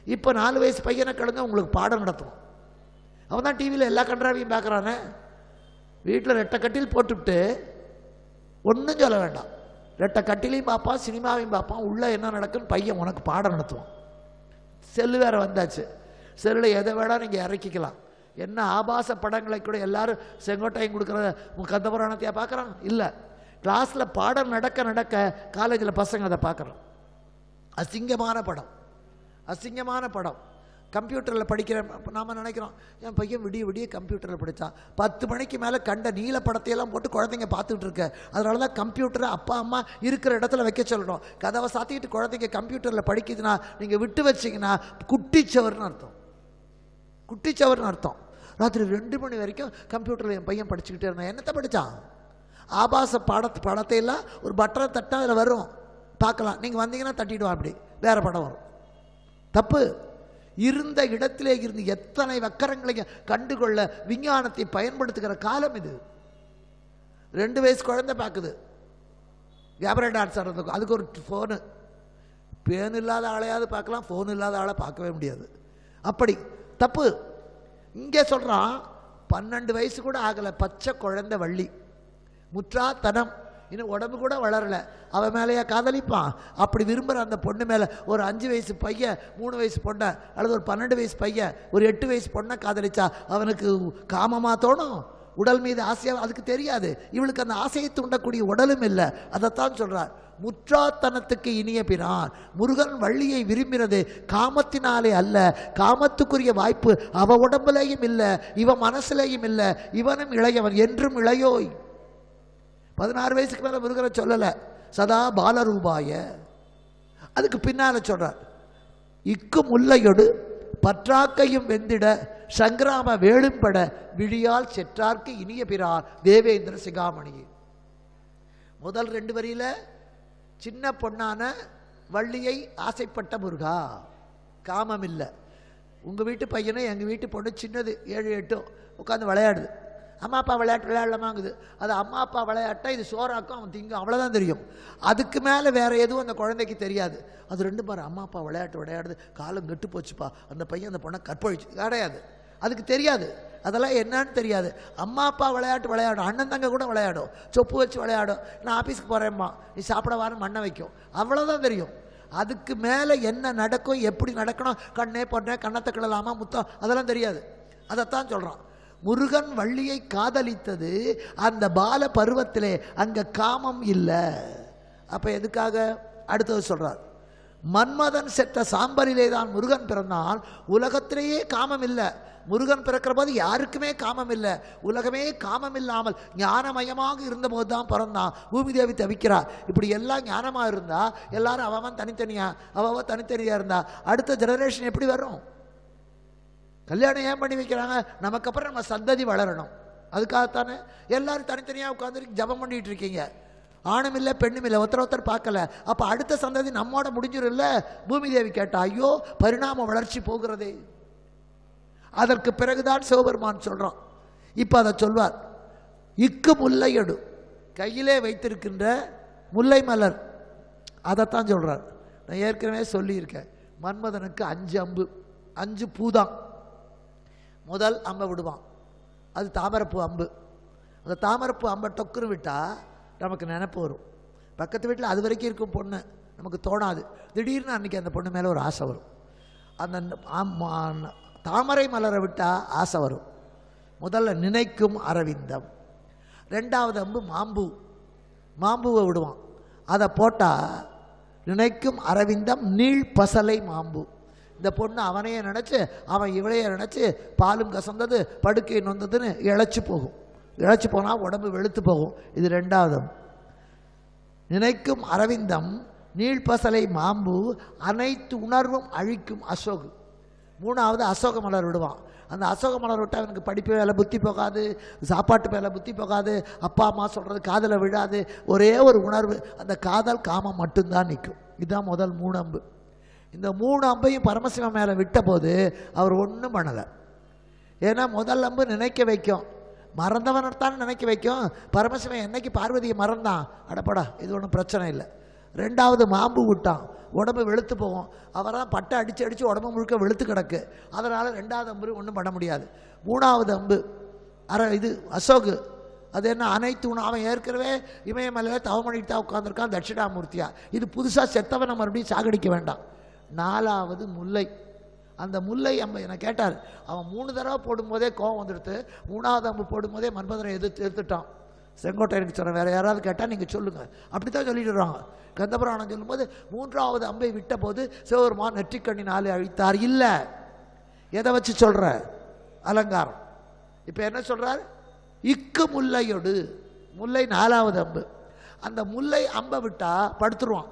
இப்போ நாலு வயசு பையனை கழுங்க உங்களுக்கு பாடம் நடத்துவோம் அவன் தான் டிவியில் எல்லா கன்றாவையும் பார்க்குறானே வீட்டில் ரெட்டை கட்டில் போட்டுவிட்டு ஒன்றும் சொல்ல வேண்டாம் ரெட்டை கட்டிலையும் பார்ப்பான் சினிமாவையும் பார்ப்பான் உள்ளே என்ன நடக்குன்னு பையன் உனக்கு பாடம் நடத்துவான் செல்லு வேற வந்தாச்சு செல்லில் எதை வேணா நீங்கள் இறக்கிக்கலாம் என்ன ஆபாச படங்களை கூட எல்லாரும் செங்கோட்டையும் கொடுக்குற கந்த புராணத்தையா பார்க்குறான் இல்லை கிளாஸில் பாடம் நடக்க நடக்க காலேஜில் பசங்க அதை பார்க்குறோம் அசிங்கமான படம் அசிங்கமான படம் கம்ப்யூட்டரில் படிக்கிற நாம் நினைக்கிறோம் என் பையன் விடிய விடிய கம்ப்யூட்டரில் படித்தான் பத்து மணிக்கு மேலே கண்ட நீல படத்தையெல்லாம் போட்டு குழந்தைங்க பார்த்துட்டு இருக்க அதனால தான் கம்ப்யூட்டரை அப்பா அம்மா இருக்கிற இடத்துல வைக்க சொல்லணும் கதவை சாத்திட்டு குழந்தைங்க கம்ப்யூட்டரில் படிக்குதுன்னா நீங்கள் விட்டு வச்சிங்கன்னா குட்டிச்சவர்னு அர்த்தம் குட்டிச்சவர்னு அர்த்தம் ராத்திரி ரெண்டு மணி வரைக்கும் கம்ப்யூட்டரில் என் பையன் படிச்சுக்கிட்டே இருந்தான் என்னத்தை படித்தான் ஆபாச பாடத்து படத்தை எல்லாம் ஒரு பட்டனை தட்டா அதில் வரும் பார்க்கலாம் நீங்கள் வந்தீங்கன்னா தட்டிடுவான் அப்படி வேற படம் வரும் தப்பு இருந்த இடத்திலே இருந்து எத்தனை வக்கரங்களையும் கண்டுகொள்ள விஞ்ஞானத்தை பயன்படுத்துகிற காலம் இது ரெண்டு வயசு குழந்தை பார்க்குது கேமரா டான்ஸ் ஆடுறதுக்கு அதுக்கு ஒரு ஃபோனு பேன் இல்லாத ஆளையாவது பார்க்கலாம் ஃபோன் இல்லாத ஆளை பார்க்கவே முடியாது அப்படி தப்பு இங்கே சொல்கிறான் பன்னெண்டு வயசு கூட ஆகலை பச்சை குழந்தை வள்ளி முற்றாத்தனம் இன்னும் உடம்பு கூட வளரல அவன் மேலேயே காதலிப்பான் அப்படி விரும்புகிற அந்த பொண்ணு மேலே ஒரு அஞ்சு வயசு பையன் மூணு வயசு பொண்ணை அல்லது ஒரு பன்னெண்டு வயசு பையன் ஒரு எட்டு வயசு பொண்ணை காதலிச்சா அவனுக்கு காமமாக தோணும் உடல் மீது ஆசையாக அதுக்கு தெரியாது இவளுக்கு அந்த ஆசையை தூண்டக்கூடிய உடலும் இல்லை அதைத்தான் சொல்றார் முற்றாத்தனத்துக்கு இனிய பிரான் முருகன் வள்ளியை விரும்பினது காமத்தினாலே அல்ல காமத்துக்குரிய வாய்ப்பு அவ உடம்புலையும் இல்லை இவ மனசுலையும் இல்லை இவனும் இளையவன் என்றும் இளையோய் பதினாறு வயசுக்கு மேலே முருகனை சொல்லலை சதா பாலரூபாய அதுக்கு பின்னால சொல்றார் இக்கு முல்லையொடு பற்றாக்கையும் வெந்திட சங்கிராம வேளும்பட விழியால் செற்றார்க்கு இனிய பிரார் தேவேந்திர சிகாமணி முதல் ரெண்டு வரியில சின்ன பொண்ணான வள்ளியை ஆசைப்பட்ட முருகா காமம் இல்லை உங்கள் வீட்டு பையனை எங்கள் வீட்டு பொண்ணு சின்னது ஏழு எட்டு உட்காந்து விளையாடுது அம்மா அப்பா விளையாட்டு விளையாடலாமாங்குது அது அம்மா அப்பா விளையாட்டா இது சோறாக்கும் அவன் திங்கும் அவ்வளோதான் தெரியும் அதுக்கு மேலே வேற எதுவும் அந்த குழந்தைக்கு தெரியாது அது ரெண்டு பாரு அம்மா அப்பா விளையாட்டு விளையாடுது காலம் கெட்டு போச்சுப்பா அந்த பையன் அந்த பொண்ணை கற்பழிச்சு கிடையாது அதுக்கு தெரியாது அதெல்லாம் என்னன்னு தெரியாது அம்மா அப்பா விளையாட்டு விளையாடும் அண்ணன் தங்க கூட விளையாடும் சொப்பு வச்சு விளையாடும் நான் ஆஃபீஸ்க்கு போகிறேம்மா நீ சாப்பிட வாரம் மண்ணை வைக்கும் அவ்வளோதான் தெரியும் அதுக்கு மேலே என்ன நடக்கும் எப்படி நடக்கணும் கண்ணே பொண்ணே கண்ணத்தை கிளலாமா முத்தம் அதெல்லாம் தெரியாது அதைத்தான் சொல்கிறான் முருகன் வள்ளியை காதலித்தது அந்த பால பருவத்திலே அங்க காமம் இல்லை அப்ப எதுக்காக அடுத்தது சொல்றார் மன்மதன் செத்த சாம்பரிலே தான் முருகன் பிறந்தான் உலகத்திலேயே காமம் இல்லை முருகன் பிறக்கிற போது யாருக்குமே காமம் இல்லை உலகமே காமம் இல்லாமல் ஞானமயமாக இருந்தபோது தான் பிறந்தான் பூமி தேவி தவிக்கிறார் இப்படி எல்லாம் ஞானமாக இருந்தா எல்லாரும் அவன் தனித்தனியா அவன் தனித்தனியா இருந்தா அடுத்த ஜெனரேஷன் எப்படி வரும் கல்யாணம் ஏன் பண்ணி வைக்கிறாங்க நமக்கு அப்புறம் நம்ம சந்ததி வளரணும் அதுக்காகத்தானே எல்லாரும் தனித்தனியாக உட்காந்து ஜபம் பண்ணிட்டு இருக்கீங்க ஆணும் இல்லை பெண்ணும் இல்லை ஒருத்தர் ஒருத்தர் பார்க்கல அப்போ அடுத்த சந்ததி நம்மோட முடிஞ்சிடும் இல்லை பூமி தேவி கேட்டா ஐயோ பரிணாம வளர்ச்சி போகிறதே அதற்கு பிறகுதான் சிவபெருமான் சொல்றான் இப்போ அதை சொல்வார் இக்கு முல்லையடு கையிலே வைத்திருக்கின்ற முல்லை மலர் அதைத்தான் சொல்றார் நான் ஏற்கனவே சொல்லியிருக்கேன் மன்மதனுக்கு அஞ்சு அம்பு அஞ்சு பூதான் முதல் அம்பை விடுவான் அது தாமரைப்பூ அம்பு அந்த தாமரைப்பூ அம்பை டொக்குன்னு விட்டா நமக்கு நினைப்பு வரும் பக்கத்து வீட்டில் அது வரைக்கும் இருக்கும் பொண்ணு நமக்கு தோணாது திடீர்னு அன்னைக்கு அந்த பொண்ணு மேலே ஒரு ஆசை வரும் அந்த ஆம், தாமரை மலரை விட்டால் ஆசை வரும் முதல்ல நினைக்கும் அரவிந்தம் ரெண்டாவது அம்பு மாம்பூ மாம்பூவை விடுவான் அதை போட்டால் நினைக்கும் அரவிந்தம் நீள் பசலை மாம்பூ இந்த பொண்ணு அவனையே நினச்சி அவன் இவளையே நினச்சி பாலும் கசந்தது படுக்கை நொந்ததுன்னு இழைச்சி போகும் இழைச்சி போனால் உடம்பு வெளுத்து போகும் இது ரெண்டாவது அம்பு. நினைக்கும் அரவிந்தம் நீள்பசலை மாம்பு அனைத்து உணர்வும் அழிக்கும் அசோகு மூணாவது அசோக மலர் விடுவான் அந்த அசோக மலர் விட்டால் அவனுக்கு படிப்பு வேலை புத்தி போகாது சாப்பாட்டு வேலை புத்தி போகாது அப்பா அம்மா சொல்கிறது காதில் விழாது ஒரே ஒரு உணர்வு அந்த காதல் காமம் மட்டும்தான் நிற்கும் இதுதான் முதல் மூணு அம்பு இந்த மூணு அம்பையும் பரமசிவன் மேலே விட்ட போது அவர் ஒன்றும் பண்ணலை ஏன்னா முதல் அம்பு நினைக்க வைக்கும் மறந்தவனைத்தான் நினைக்க வைக்கும் பரமசிவன் என்னைக்கு பார்வதியை மறந்தான் அடப்படா இது ஒன்றும் பிரச்சனை இல்லை ரெண்டாவது மாம்பு விட்டான் உடம்பு வெளுத்து போகும் அவராக பட்டை அடித்து அடித்து உடம்பு முழுக்க வெளுத்து கிடக்கு அதனால் ரெண்டாவது அம்பு ஒன்றும் பண்ண முடியாது மூணாவது அம்பு அர இது அசோகு அது என்ன அனைத்து உணவு அவன் ஏற்கனவே இமயமலையில் தவமணிட்டு தான் உட்காந்துருக்கான் தட்சிணாமூர்த்தியா இது புதுசாக செத்தவனை மறுபடியும் சாகடிக்க வேண்டாம் நாலாவது முல்லை அந்த முல்லை அம்பு என்னை கேட்டார் அவன் மூணு தடவை போடும்போதே கோவம் வந்துடுத்து மூணாவது அம்பு போடும்போதே மன்மதனை எதிர்த்து எடுத்துட்டான் செங்கோட்டையனுக்கு சொன்ன வேற யாராவது கேட்டால் நீங்கள் சொல்லுங்கள் அப்படி தான் சொல்லிட்டு வர்றாங்க கந்தபுராணம் சொல்லும்போது மூன்றாவது அம்பை விட்ட போது சிவபெருமான் நெற்றிக்கண்ணி நாளை அழித்தார் இல்லை எதை வச்சு சொல்ற அலங்காரம் இப்போ என்ன சொல்றார் இக்கு முல்லையொடு முல்லை நாலாவது அம்பு அந்த முல்லை அம்பை விட்டா படுத்துருவான்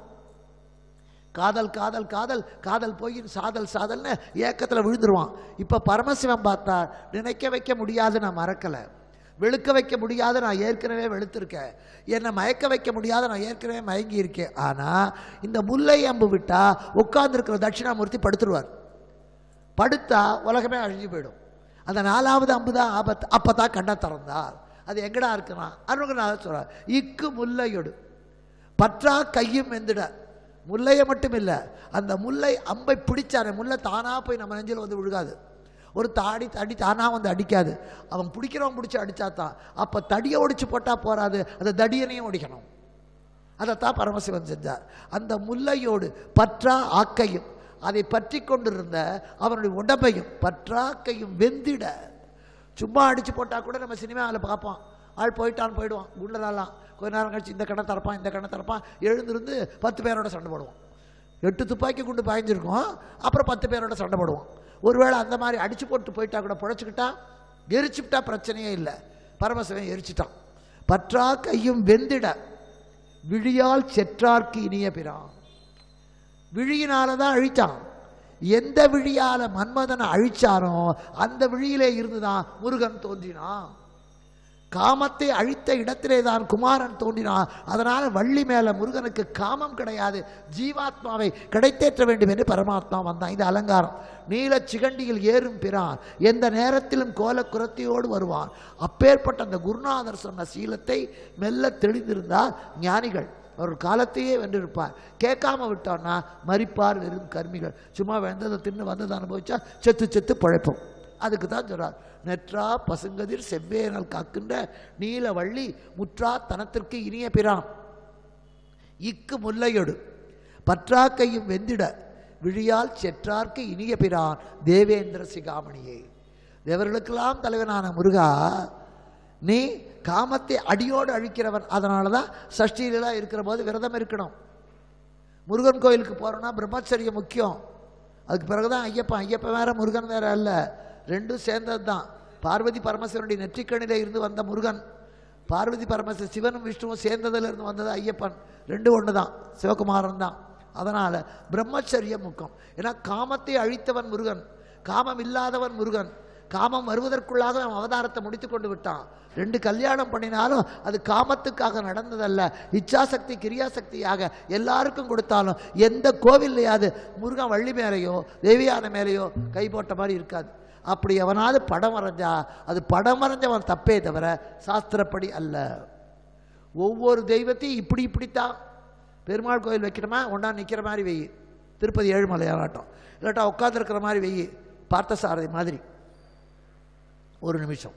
காதல் காதல் காதல் காதல் போய் சாதல் சாதல்னு ஏக்கத்தில் விழுந்துருவான் இப்போ பரமசிவன் பார்த்தா நினைக்க வைக்க முடியாது நான் மறக்கலை வெளுக்க வைக்க முடியாது நான் ஏற்கனவே வெளுத்திருக்கேன் என்னை மயக்க வைக்க முடியாது நான் ஏற்கனவே மயங்கி இருக்கேன் ஆனால் இந்த முல்லை அம்பு விட்டா உட்கார்ந்துருக்கிற தட்சிணாமூர்த்தி படுத்துருவார் படுத்தா உலகமே அழிஞ்சு போயிடும் அந்த நாலாவது அம்பு தான் ஆபத்து அப்போ தான் கண்ணை திறந்தார் அது எங்கடா இருக்குன்னா அருணகிரிநாதர் சொல்றார் இக்கு முல்லையொடு பற்றா கையும் வெந்திட முல்லையை மட்டும் இல்லை அந்த முல்லை அம்பை பிடிச்சாரு முல்லை தானா போய் நம்ம நெஞ்சில் வந்து விழுகாது ஒரு தாடி தடி தானா வந்து அடிக்காது அவன் பிடிக்கிறவன் பிடிச்சி அடிச்சா தான் அப்போ தடியை ஒடிச்சு போட்டால் போறாது அந்த தடியனையும் ஒடிக்கணும் அதைத்தான் பரமசிவன் செஞ்சார் அந்த முல்லையோடு பற்றா ஆக்கையும் அதை பற்றி கொண்டிருந்த அவனுடைய உடம்பையும் பற்றாக்கையும் வெந்திட சும்மா அடிச்சு போட்டால் கூட நம்ம சினிமாவில் பார்ப்போம் ஆள் போயிட்டான் போயிடுவான் குண்டராலாம் கொஞ்ச நேரம் கழிச்சு இந்த கண்ணை திறப்பான் இந்த கண்ணை திறப்பான் எழுந்திருந்து பத்து பேரோட சண்டை போடுவான் எட்டு துப்பாக்கி குண்டு பாய்ஞ்சிருக்கும் அப்புறம் பத்து பேரோட சண்டை போடுவான் ஒருவேளை அந்த மாதிரி அடிச்சு போட்டு போயிட்டா கூட புழைச்சிக்கிட்டா எரிச்சுக்கிட்டா பிரச்சனையே இல்லை பரமசிவன் எரிச்சிட்டான் பற்றா கையும் வெந்திட விழியால் செற்றார்க்கு இனிய பிரான் விழியினால தான் அழிச்சான் எந்த விழியால மன்மதனை அழிச்சானோ அந்த விழியிலே இருந்துதான் முருகன் தோன்றினான் காமத்தை அழித்த இடத்திலே தான் குமாரன் தோன்றினான் அதனால வள்ளி மேல முருகனுக்கு காமம் கிடையாது ஜீவாத்மாவை கிடைத்தேற்ற வேண்டும் என்று பரமாத்மா வந்தான் இது அலங்காரம் நீல சிகண்டியில் ஏறும் பிறான் எந்த நேரத்திலும் கோல குரத்தையோடு வருவான் அப்பேற்பட்ட அந்த குருநாதர் சொன்ன சீலத்தை மெல்ல தெளிந்திருந்தால் ஞானிகள் அவர் காலத்தையே வென்றிருப்பார் கேட்காம விட்டோன்னா மறிப்பார் வெறும் கர்மிகள் சும்மா வெந்ததை தின்னு வந்ததை அனுபவிச்சா செத்து செத்து பழைப்போம் அதுக்கு தான் சொல்றார் நெற்றா பசுங்கதிர் செவ்வேனல் காக்கின்ற நீல வள்ளி முற்றா தனத்திற்கு இனிய பிரான் இக்கு முல்லையொடு பற்றாக்கையும் வெந்திட விழியால் செற்றார்க்கு இனிய பிரான் தேவேந்திர சிகாமணியே தேவர்களுக்கெல்லாம் தலைவனான முருகா நீ காமத்தை அடியோடு அழிக்கிறவன் அதனால தான் சஷ்டியிலாம் இருக்கிற போது விரதம் இருக்கணும் முருகன் கோயிலுக்கு போகிறோன்னா பிரம்மச்சரியம் முக்கியம் அதுக்கு பிறகுதான் ஐயப்பன் ஐயப்பன் வேற முருகன் வேற அல்ல ரெண்டும் சேர்ந்தது தான் பார்வதி பரமசிவனுடைய நெற்றிக்கண்ணில இருந்து வந்த முருகன் பார்வதி பரமசிவ சிவனும் விஷ்ணுவும் சேர்ந்ததுல இருந்து வந்தது ஐயப்பன் ரெண்டும் ஒன்று தான் சிவகுமாரன் தான் அதனால் பிரம்மச்சரியம் முக்கம் ஏன்னா காமத்தை அழித்தவன் முருகன் காமம் இல்லாதவன் முருகன் காமம் வருவதற்குள்ளாக அவன் அவதாரத்தை முடித்து கொண்டு விட்டான் ரெண்டு கல்யாணம் பண்ணினாலும் அது காமத்துக்காக நடந்ததல்ல இச்சாசக்தி கிரியாசக்தியாக எல்லாருக்கும் கொடுத்தாலும் எந்த கோவில்லையாவது முருகன் வள்ளி மேலேயோ தேவியான மேலேயோ கை போட்ட மாதிரி இருக்காது அப்படி எவனாவது படம் வரைஞ்சா அது படம் வரைஞ்சவன் தப்பே தவிர சாஸ்திரப்படி அல்ல ஒவ்வொரு தெய்வத்தையும் இப்படி இப்படித்தான் பெருமாள் கோயில் வைக்கிறோமா ஒன்றா நிற்கிற மாதிரி வெயி திருப்பதி ஏழுமலையாகட்டும் இல்லாட்டா உட்காந்துருக்கிற மாதிரி வெயி பார்த்தசாரதி மாதிரி ஒரு நிமிஷம்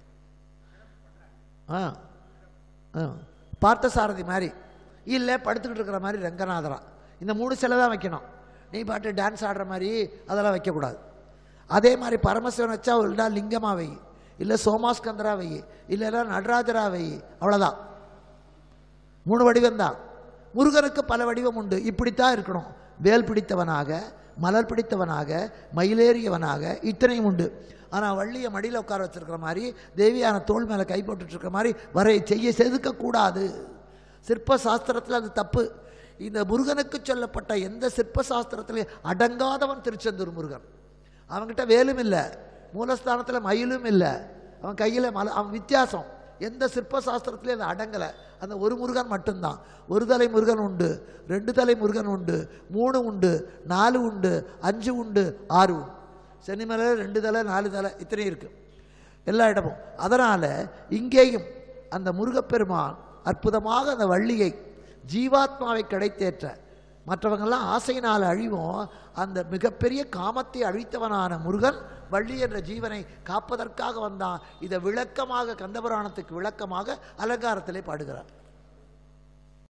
ஆ ஆ பார்த்தசாரதி மாதிரி இல்லை படுத்துக்கிட்டு இருக்கிற மாதிரி ரங்கநாதரா இந்த மூணு சிலை தான் வைக்கணும் நீ பாட்டு டான்ஸ் ஆடுற மாதிரி அதெல்லாம் வைக்கக்கூடாது அதே மாதிரி பரமசிவன் வச்சா இல்லைனா லிங்கமாக வை இல்லை சோமாஸ்கந்தரா வை இல்லைன்னா நடராஜரா வை அவ்வளோதான் மூணு வடிவம் தான் முருகனுக்கு பல வடிவம் உண்டு இப்படித்தான் இருக்கணும் வேல் பிடித்தவனாக மலர் பிடித்தவனாக மயிலேறியவனாக இத்தனையும் உண்டு ஆனால் வள்ளியை மடியில் உட்கார வச்சிருக்கிற மாதிரி தேவியான தோள் மேலே கை போட்டுட்டு இருக்கிற மாதிரி வரை செய்ய செதுக்கக்கூடாது சிற்ப சாஸ்திரத்தில் அது தப்பு இந்த முருகனுக்கு சொல்லப்பட்ட எந்த சிற்ப சாஸ்திரத்திலையும் அடங்காதவன் திருச்செந்தூர் முருகன் அவன்கிட்ட வேலும் இல்லை மூலஸ்தானத்தில் மயிலும் இல்லை அவன் கையில் மல அவன் வித்தியாசம் எந்த சிற்ப சாஸ்திரத்திலையும் அது அடங்கலை அந்த ஒரு முருகன் மட்டும்தான் ஒரு தலை முருகன் உண்டு ரெண்டு தலை முருகன் உண்டு மூணு உண்டு நாலு உண்டு அஞ்சு உண்டு ஆறு உண்டு சென்னிமலை ரெண்டு தலை நாலு தலை இத்தனை இருக்கு எல்லா இடமும் அதனால் இங்கேயும் அந்த முருகப்பெருமான் அற்புதமாக அந்த வள்ளியை ஜீவாத்மாவை கிடைத்தேற்ற மற்றவங்கெல்லாம் ஆசையினால் அழிவோம் அந்த மிகப்பெரிய காமத்தை அழித்தவனான முருகன் வள்ளி என்ற ஜீவனை காப்பதற்காக வந்தான் இதை விளக்கமாக கந்தபுராணத்துக்கு விளக்கமாக அலங்காரத்திலே பாடுகிறார்